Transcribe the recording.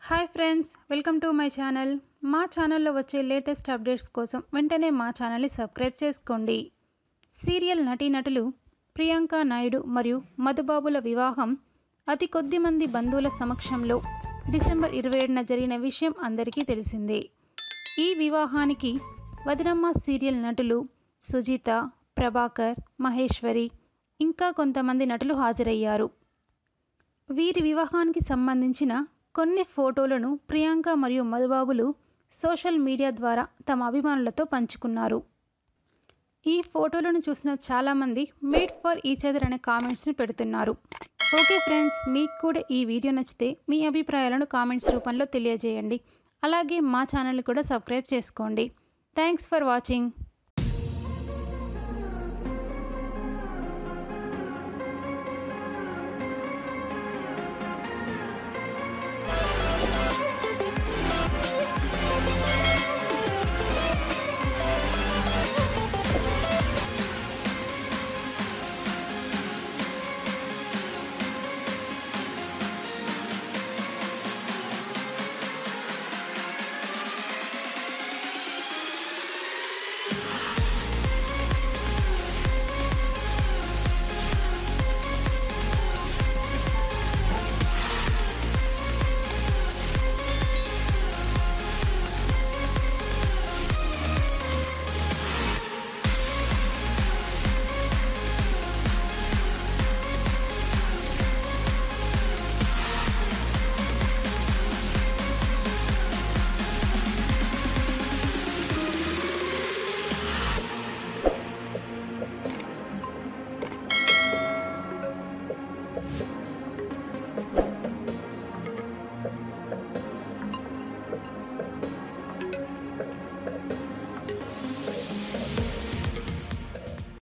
hi friends welcome to my channel మా ఛానల్లో వచ్చే లేటెస్ట్ అప్డేట్స్ కోసం వెంటనే మా ఛానల్ని సబ్స్క్రైబ్ చేసుకోండి సీరియల్ నటీనటులు ప్రియాంక నాయుడు మరియు మధుబాబుల వివాహం అతి కొద్ది మంది బంధువుల సమక్షంలో డిసెంబర్ ఇరవై ఏడున జరిగిన విషయం అందరికీ తెలిసిందే ఈ వివాహానికి వదినమ్మ సీరియల్ నటులు సుజీత ప్రభాకర్ మహేశ్వరి ఇంకా కొంతమంది నటులు హాజరయ్యారు వీరి వివాహానికి సంబంధించిన కొన్ని ఫోటోలను ప్రియాంక మరియు మధుబాబులు సోషల్ మీడియా ద్వారా తమ అభిమానులతో పంచుకున్నారు ఈ ఫోటోలను చూసిన చాలామంది మేడ్ ఫర్ ఈచ్ అదర్ అనే కామెంట్స్ని పెడుతున్నారు ఓకే ఫ్రెండ్స్ మీకు కూడా ఈ వీడియో నచ్చితే మీ అభిప్రాయాలను కామెంట్స్ రూపంలో తెలియజేయండి అలాగే మా ఛానల్ని కూడా సబ్స్క్రైబ్ చేసుకోండి థ్యాంక్స్ ఫర్ వాచింగ్